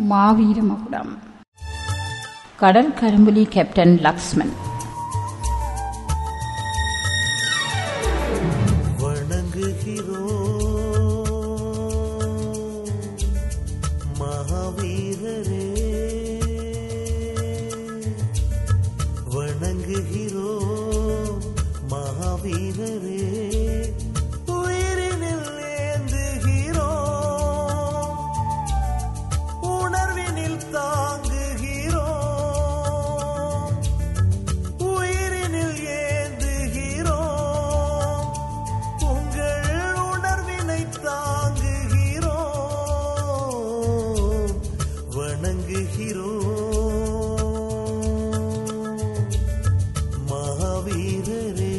மாவீர மகுடம் கடல் கரும்புலி கேப்டன் லக்ஷ்மன் வணங்குகிறோம் மகாவீரரே வணங்குகிறோம் மகாவீரரே உயிரினில் ஏந்துகிறோம் உணர்வினில் தாங்குகிறோம் உயிரினில் ஏந்துகிறோம் உங்கள் உணர்வினை தாங்குகிறோம் வணங்குகிறோம் மகாவீரரே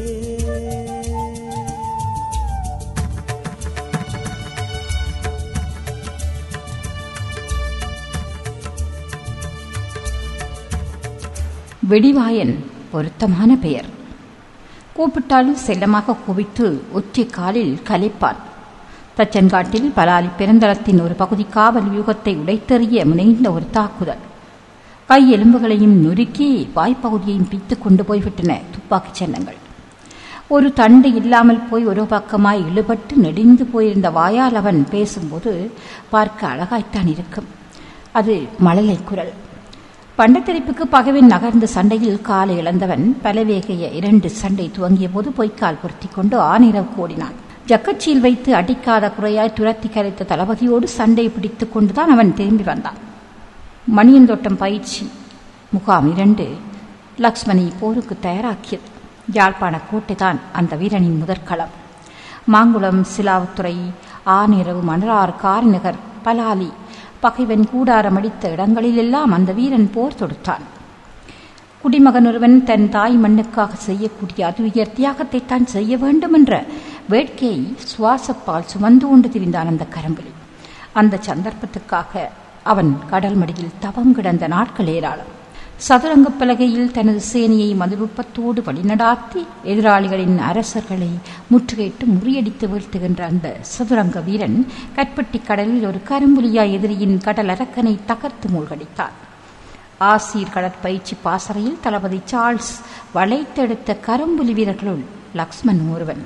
வெடிவாயன் பொருத்தமான பெயர் கூப்பிட்டாலும் செல்லமாக குவித்து ஒற்றை காலில் கலைப்பான் தச்சன்காட்டில் பலாலி பெருந்தளத்தின் ஒரு பகுதி காவல் வியூகத்தை உடைத்தெறிய முனைந்த ஒரு தாக்குதல் கை எலும்புகளையும் நொறுக்கி வாய்ப்பகுதியையும் பித்துக் கொண்டு போய்விட்டன துப்பாக்கிச் சின்னங்கள் ஒரு தண்டு இல்லாமல் போய் ஒரு பக்கமாய் இழுபட்டு நெடிந்து போயிருந்த வாயால் அவன் பேசும்போது பார்க்க அழகாய்த்தான் இருக்கும் அது மழலை குரல் பண்டத்தரிப்புக்கு பகவின் நகர்ந்த சண்டையில் காலை இழந்தவன் பலவேகைய இரண்டு சண்டை துவங்கிய போது பொய்க்கால் பொருத்தி கொண்டு ஆனிரவு ஓடினான் ஜக்கச்சியில் வைத்து அடிக்காத குறையாய் துரத்தி கரைத்த தளபதியோடு சண்டை பிடித்துக் கொண்டுதான் அவன் திரும்பி வந்தான் மணியந்தோட்டம் பயிற்சி முகாம் இரண்டு லக்ஷ்மணி போருக்கு தயாராக்கியது யாழ்ப்பாண கோட்டைதான் அந்த வீரனின் முதற்களம் மாங்குளம் சிலாவுத்துறை ஆனிரவு மணலார் காரிநகர் பலாலி பகைவன் கூடாரம் அடித்த இடங்களிலெல்லாம் அந்த வீரன் போர் தொடுத்தான் குடிமகன் ஒருவன் தன் தாய் மண்ணுக்காக செய்யக்கூடிய அது உயர் தியாகத்தை தான் செய்ய வேண்டும் என்ற வேட்கையை சுவாசப்பால் சுமந்து கொண்டு திரிந்தான் அந்த கரம்புலி அந்த சந்தர்ப்பத்துக்காக அவன் கடல் மடியில் தவம் கிடந்த நாட்கள் ஏராளம் சதுரங்க பலகையில் தனது சேனையை மதுருப்பத்தோடு வழிநடாத்தி எதிராளிகளின் அரசர்களை முற்றுகையிட்டு முறியடித்து வீழ்த்துகின்ற அந்த சதுரங்க வீரன் கற்பட்டி கடலில் ஒரு கரும்புலியா எதிரியின் கடல் அரக்கனை தகர்த்து மூழ்கடித்தான் ஆசீர் கடற்பயிற்சி பாசறையில் தளபதி சார்ல்ஸ் வளைத்தெடுத்த கரும்புலி வீரர்களுள் லக்ஷ்மன் ஒருவன்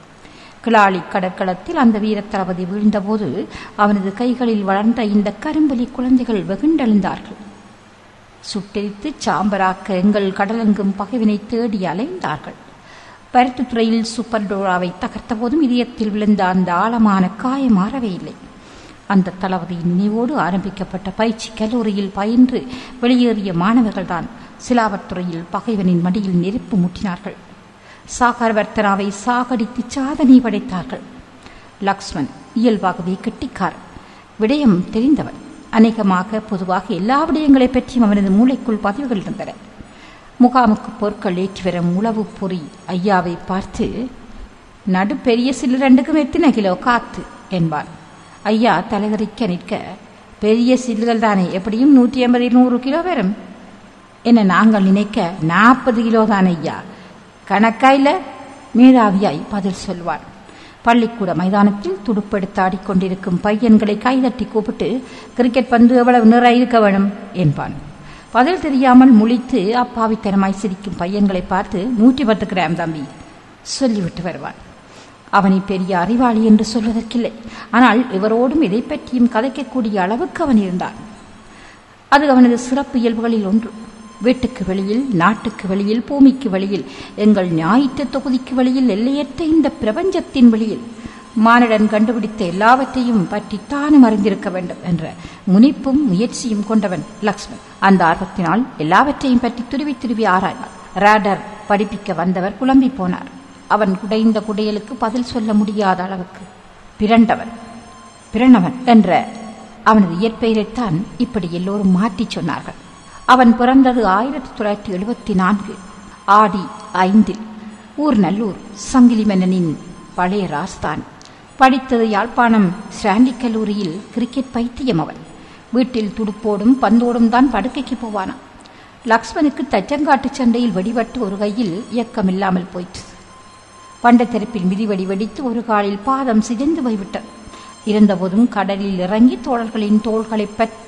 கிளாலி கடற்களத்தில் அந்த வீரத் தளபதி வீழ்ந்தபோது அவனது கைகளில் வளர்ந்த இந்த கரும்புலி குழந்தைகள் வெகுண்டெழுந்தார்கள் சுட்டெரித்து சாம்பராக்க எங்கள் கடலெங்கும் பகைவினை தேடி அலைந்தார்கள் பருத்துத்துறையில் சூப்பர் டோராவை தகர்த்த போதும் இதயத்தில் விழுந்த அந்த ஆழமான காயம் மாறவே இல்லை அந்த தளபதியின் நினைவோடு ஆரம்பிக்கப்பட்ட பயிற்சி கல்லூரியில் பயின்று வெளியேறிய மாணவர்கள்தான் சிலாவத்துறையில் பகைவனின் மடியில் நெருப்பு மூட்டினார்கள் சாகர்வர்த்தனாவை சாகடித்து சாதனை படைத்தார்கள் லக்ஷ்மன் இயல்பாகவே கெட்டிக்காரன் விடயம் தெரிந்தவன் அநேகமாக பொதுவாக எல்லா விடயங்களை பற்றியும் அவனது மூளைக்குள் பதிவுகள் இருந்தன முகாமுக்கு பொருட்கள் ஏற்றி வரும் உளவு பொறி ஐயாவை பார்த்து நடு பெரிய சில்லு ரெண்டுக்கும் எத்தனை கிலோ காத்து என்பான் ஐயா தலைகறிக்க நிற்க பெரிய சில்லுகள் தானே எப்படியும் நூற்றி ஐம்பது நூறு கிலோ வரும் என நாங்கள் நினைக்க நாற்பது கிலோ தான் ஐயா கணக்காயில மேதாவியாய் பதில் சொல்வான் பள்ளிக்கூட மைதானத்தில் துடுப்பெடுத்து ஆடிக்கொண்டிருக்கும் பையன்களை கைதட்டி கூப்பிட்டு கிரிக்கெட் பந்து எவ்வளவு நிற இருக்க வேணும் என்பான் பதில் தெரியாமல் முழித்து அப்பாவித்தனமாய் சிரிக்கும் பையன்களை பார்த்து நூற்றி பத்து கிராம் தம்பி சொல்லிவிட்டு வருவான் அவனை பெரிய அறிவாளி என்று சொல்வதற்கில்லை ஆனால் இவரோடும் இதை பற்றியும் கதைக்கக்கூடிய அளவுக்கு அவன் இருந்தான் அது அவனது சிறப்பு இயல்புகளில் ஒன்று வீட்டுக்கு வெளியில் நாட்டுக்கு வெளியில் பூமிக்கு வெளியில் எங்கள் ஞாயிற்று தொகுதிக்கு வெளியில் எல்லையற்ற இந்த பிரபஞ்சத்தின் வெளியில் மானிடன் கண்டுபிடித்த எல்லாவற்றையும் பற்றி தானும் அறிந்திருக்க வேண்டும் என்ற முனிப்பும் முயற்சியும் கொண்டவன் லக்ஷ்மன் அந்த ஆர்வத்தினால் எல்லாவற்றையும் பற்றி துருவி துருவி ஆராய்வான் ராடர் படிப்பிக்க வந்தவர் குழம்பி போனார் அவன் குடைந்த குடையலுக்கு பதில் சொல்ல முடியாத அளவுக்கு பிறண்டவன் பிறனவன் என்ற அவனது இயற்பெயரைத்தான் இப்படி எல்லோரும் மாற்றிச் சொன்னார்கள் அவன் பிறந்தது ஆயிரத்தி தொள்ளாயிரத்தி எழுபத்தி நான்கு ஆடி ஐந்தில் ஊர் நல்லூர் சங்கிலி மன்னனின் பழைய ராஸ்தான் படித்தது யாழ்ப்பாணம் ஸ்டாண்டி கல்லூரியில் கிரிக்கெட் பைத்தியம் அவன் வீட்டில் துடுப்போடும் பந்தோடும் தான் படுக்கைக்கு போவானான் லக்ஷ்மனுக்கு தச்சங்காட்டு சண்டையில் வெடிபட்டு ஒரு கையில் இயக்கமில்லாமல் போயிற்று பண்டத்தெருப்பில் மிதிவடி வெடித்து ஒரு காலில் பாதம் சிதைந்து போய்விட்டது இருந்தபோதும் கடலில் இறங்கி தோழர்களின் தோள்களை பற்றி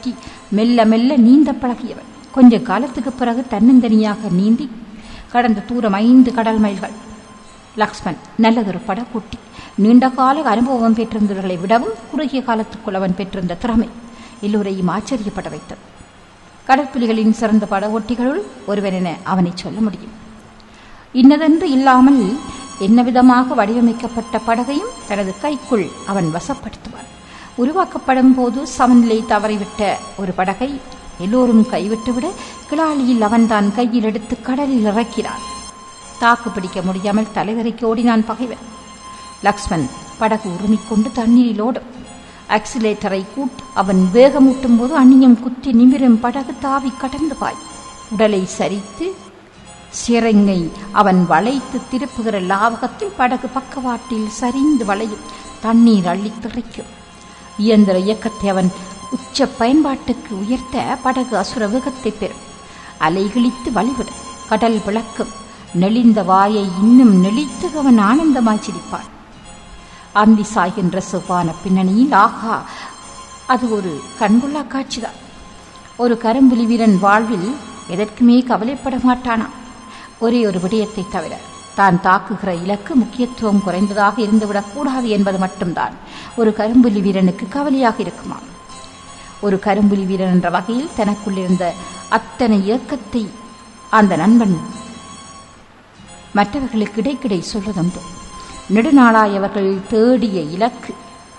மெல்ல மெல்ல நீந்த பழகியவன் கொஞ்ச காலத்துக்கு பிறகு தன்னந்தனியாக நீந்தி கடந்த தூரம் ஐந்து கடல் மைல்கள் லக்ஷ்மன் நல்லதொரு படக்கூட்டி நீண்ட கால அனுபவம் பெற்றிருந்தவர்களை விடவும் குறுகிய காலத்துக்குள் அவன் பெற்றிருந்த திறமை எல்லோரையும் ஆச்சரியப்பட வைத்தது கடற்புலிகளின் சிறந்த படகோட்டிகளுள் ஒருவன் என அவனை சொல்ல முடியும் இன்னதென்று இல்லாமல் என்ன விதமாக வடிவமைக்கப்பட்ட படகையும் தனது கைக்குள் அவன் வசப்படுத்துவான் உருவாக்கப்படும் போது சமநிலை தவறிவிட்ட ஒரு படகை எல்லோரும் கைவிட்டுவிட கிளாலியில் அவன்தான் கையில் எடுத்து கடலில் இறக்கிறான் தாக்கு பிடிக்க முடியாமல் தலைதறிக்கு ஓடினான் பகைவன் லக்ஷ்மன் படகு உருமிக்கொண்டு தண்ணீரில் ஓடும் ஆக்சிலேட்டரை கூட்டி அவன் வேகமூட்டும் போது அந்நியம் குத்தி நிமிரும் படகு தாவி கடந்து பாய் உடலை சரித்து சிறங்கை அவன் வளைத்து திருப்புகிற லாவகத்தில் படகு பக்கவாட்டில் சரிந்து வளையும் தண்ணீர் அள்ளி திளைக்கும் இயந்திர இயக்கத்தை அவன் உச்ச பயன்பாட்டுக்கு உயர்த்த படகு அசுர வேகத்தை பெறும் அலைகிழித்து வழிவிடும் கடல் விளக்கும் நெளிந்த வாயை இன்னும் நெளித்து அவன் ஆனந்தமாய் சிரிப்பான் அந்தி சாய்கின்ற செவ்வான பின்னணியில் ஆகா அது ஒரு கண்கொள்ளா காட்சிதான் ஒரு கரும்புலி வீரன் வாழ்வில் எதற்குமே கவலைப்பட மாட்டானாம் ஒரே ஒரு விடயத்தை தவிர தான் தாக்குகிற இலக்கு முக்கியத்துவம் குறைந்ததாக இருந்துவிடக் கூடாது என்பது மட்டும்தான் ஒரு கரும்புலி வீரனுக்கு கவலையாக இருக்குமா ஒரு கரும்புலி வீரன் என்ற வகையில் தனக்குள் இருந்த அத்தனை இயக்கத்தை அந்த நண்பன் மற்றவர்களுக்கு இடைக்கிடை சொல்வதுண்டு நெடுநாளாயவர்கள் தேடிய இலக்கு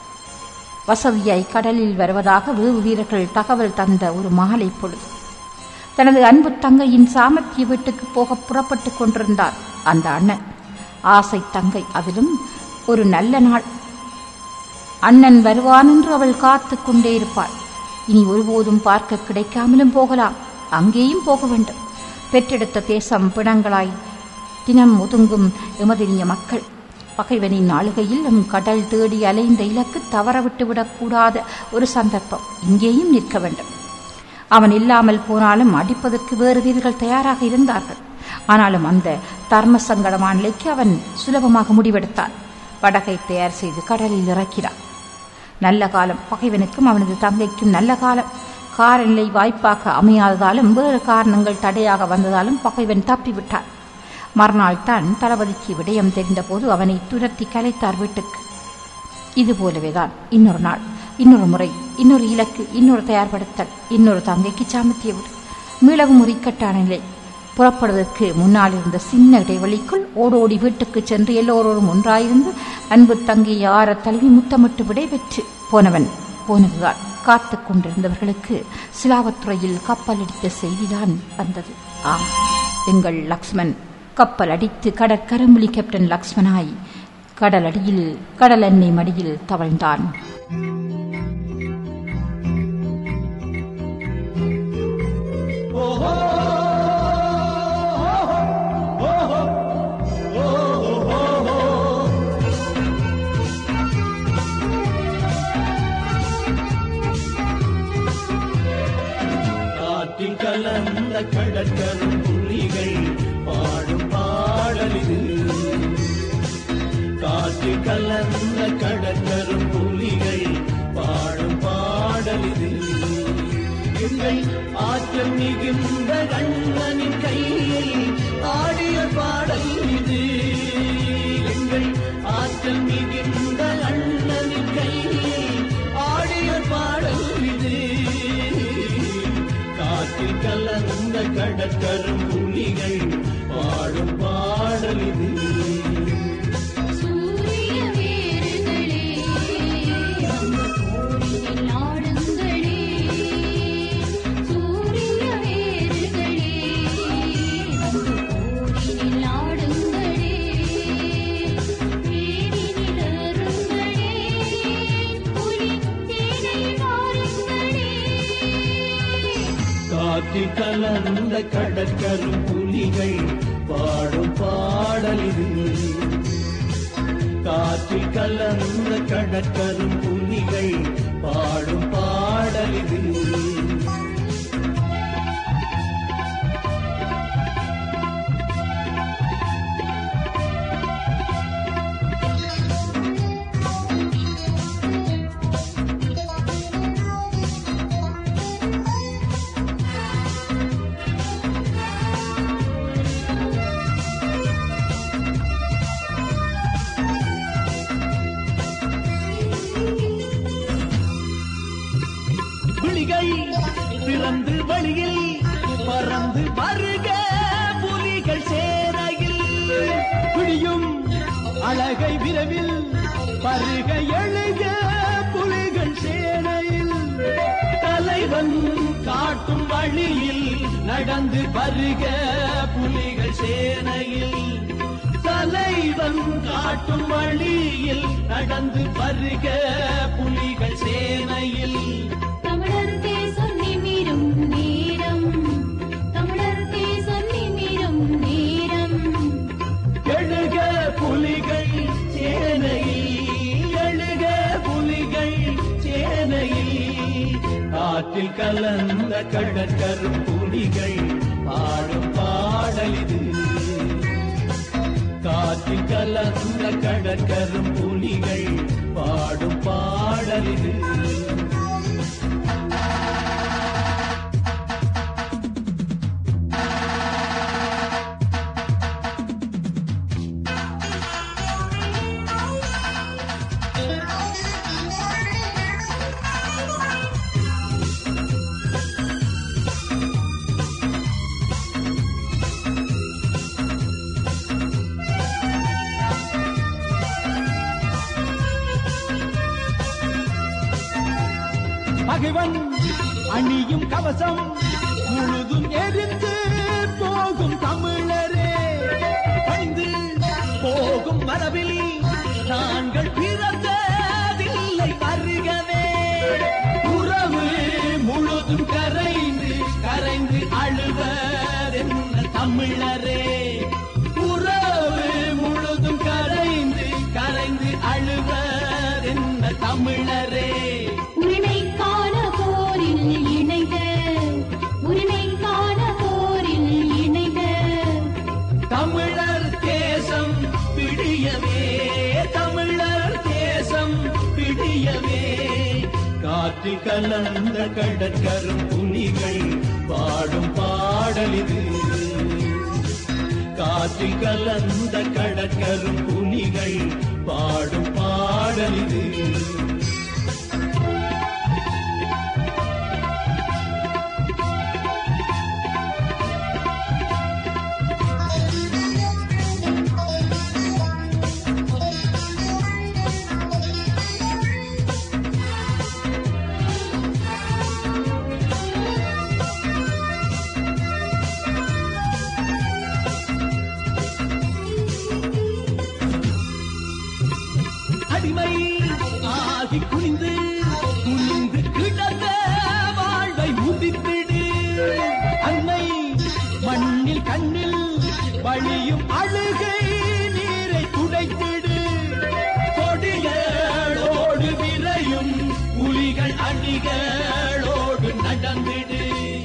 வசதியாய் கடலில் வருவதாக வேவு வீரர்கள் தகவல் தந்த ஒரு மாலை பொழுது தனது அன்பு தங்கையின் சாமர்த்திய வீட்டுக்கு போக புறப்பட்டுக் கொண்டிருந்தார் அந்த அண்ணன் ஆசை தங்கை அதிலும் ஒரு நல்ல நாள் அண்ணன் வருவான் என்று அவள் காத்து கொண்டே இருப்பாள் இனி ஒருபோதும் பார்க்க கிடைக்காமலும் போகலாம் அங்கேயும் போக வேண்டும் பெற்றெடுத்த தேசம் பிணங்களாய் தினம் ஒதுங்கும் எமதினிய மக்கள் பகைவனின் ஆளுகையில் நம் கடல் தேடி அலைந்த இலக்கு தவறவிட்டுவிடக் கூடாத ஒரு சந்தர்ப்பம் இங்கேயும் நிற்க வேண்டும் அவன் இல்லாமல் போனாலும் அடிப்பதற்கு வேறு வீரர்கள் தயாராக இருந்தார்கள் ஆனாலும் அந்த தர்ம சங்கடமான நிலைக்கு அவன் சுலபமாக முடிவெடுத்தான் படகை தயார் செய்து கடலில் இறக்கிறான் நல்ல காலம் பகைவனுக்கும் அவனது தங்கைக்கும் நல்ல காலம் காரநிலை வாய்ப்பாக அமையாததாலும் வேறு காரணங்கள் தடையாக வந்ததாலும் பகைவன் தப்பிவிட்டான் மறுநாள் தான் தளபதிக்கு விடயம் தெரிந்தபோது அவனை துரத்தி கலைத்தார் வீட்டுக்கு இது போலவேதான் இன்னொரு நாள் இன்னொரு முறை இன்னொரு இலக்கு இன்னொரு தயார்படுத்தல் இன்னொரு தங்கைக்கு சாமத்திய விடு மீளவும் ஒரு இக்கட்டான நிலை புறப்படுவதற்கு முன்னால் இருந்த சின்ன இடைவெளிக்குள் ஓடோடி வீட்டுக்கு சென்று எல்லோரோடும் ஒன்றாயிருந்து அன்பு தங்கி யார தழுவி முத்தமிட்டு விடைபெற்று போனவன் போனதுதான் காத்து கொண்டிருந்தவர்களுக்கு சிலாவத்துறையில் கப்பல் அடித்த செய்திதான் வந்தது ஆம் எங்கள் லக்ஷ்மன் கப்பல் அடித்து கடற்கரம்புலி கேப்டன் லக்ஷ்மனாய் கடலடியில் கடல் எண்ணெய் மடியில் தவழ்ந்தான் காற்றில் கலந்த கடற்கரும் புலிகள் பாடும் பாடலிது காற்றில் கலந்த கடற்கரும் புலிகள் பாடும் பாடலிது எங்கள் ஆற்றல் மிகுந்த கண்ணனின் கையில் ஆடிய பாடல் இது எங்கள் ஆற்றல் மிகுந்த அண்ணனின் கையில் ஆடிய பாடல் இது காற்றில் கலந்த கடற்கரும் புலிகள் பாடும் பாடல் இது சூரிய வேர்களே போரில் நாடுங்களே சூரிய வேர்களே போரில் நாடுங்களே வீடினில் அருங்களே புலி தேனை வாருங்களே காற்றில் கலந்த கடற்கரும் புலிகள் பாடும் பாடல் இது காற்றில் கலந்த கடற்கரும் புலிகள் பாடும் பாடல் இது பருக எழுக புலிகள் சேனையில் தலைவன் காட்டும் வழியில் நடந்து வருக புலிகள் சேனையில் தலைவன் காட்டும் வழியில் நடந்து வருக புலிகள் சேனையில் தமிழர் தேசம் நிமிரும் நேரம் தமிழர் தேசம் நிமிரும் நேரம் எழுக புலிகள் சேனையில் எழுக புலிகள் சேனையில் காற்றில் கலந்த கடற்கரும் புலிகள் பாடும் பாடலிது காற்றில் கலந்த கடற்கரும் புலிகள் பாடும் பாடலிது பகைவன் அணியும் கவசம் முழுதும் எரிந்து போகும் தமிழரே பணிந்து போகும் மரபில் நாங்கள் பிறந்ததில்லை வருகவே உறவு முழுதும் கரைந்து கரைந்து அழுவதென்ன தமிழரே உறவு முழுதும் கரைந்து கரைந்து அழுவதென்ன தமிழரே உரிமைக்கான போரில் இணைக உரிமைக்கான போரில் இணைக தமிழர் தேசம் பிடியவே தமிழர் தேசம் பிடியவே காற்றில் கலந்த கடற்கரும் புலிகள் பாடும் பாடலிது காற்றில் கலந்த கடற்கரும் புலிகள் பாடும் பாடலிது அடிமை ஆகி குனிந்து குனிந்து கிடந்த வாழ்வை முதித்திடு அன்னை மண்ணில் கண்ணில் வழியும் அழுகை நீரை துடைத்திடு கொடிகளோடு விரையும் புலிகள் அணிகளோடு நடந்திடு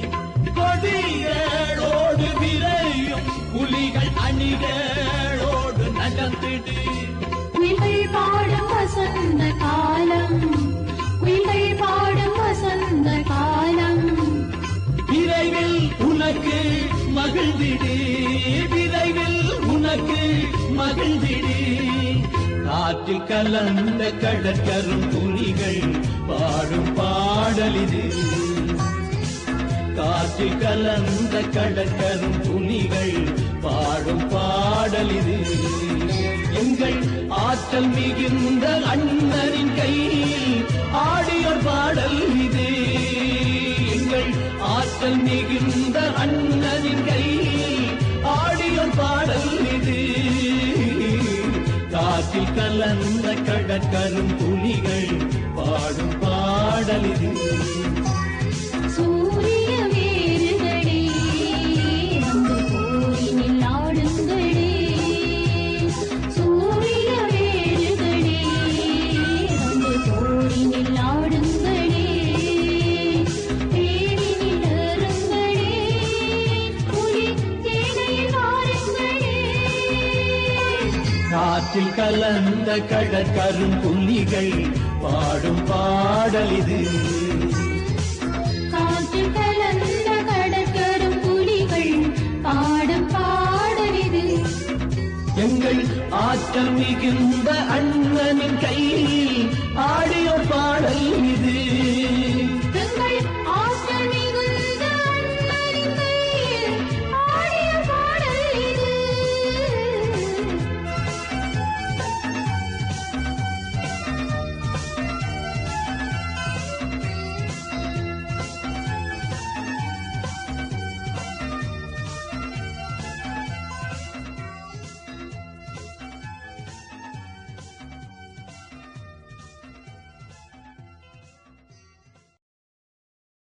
கொடிகளோடு விரையும் புலிகள் அணிகளோடு நடந்திடு குயில்கள் பாடும் வசந்த காலம் குயில்கள் பாடும் வசந்த காலம் விரைவில் உனக்கு மகிழ்ந்திடு விரைவில் உனக்கு மகிழ்ந்திடு காற்றில் கலந்த கடற்கரும் புலிகள் பாடும் பாடலிது காற்றில் கலந்த கடற்கரும் புலிகள் பாடும் பாடலிது எங்கள் ஆற்றல் மிகுந்த அண்ணனின் கையில் ஆடியோர் பாடல் இது எங்கள் ஆற்றல் மிகுந்த அண்ணனின் கையில் ஆடியோர் பாடல் இது காற்றில் கலந்த கடற்கரும் புலிகள் பாடும் பாடல் இது சூரிய வேறுகளே வந்து போரினில் ஆடுங்களே சூரிய வேறுகளே வந்து போரினில் ஆடுங்களே தேடினில் அருங்களே புலி தேனையில் வாருங்களே காற்றில் கலந்த கடற்கரும் புலிகள் பாடும் பாடல் இது காற்றில் கலந்த கடற்கரும் புலிகள் பாடும் பாடலிது எங்கள் ஆற்றல் மிகுந்த அண்ணனின் கையில்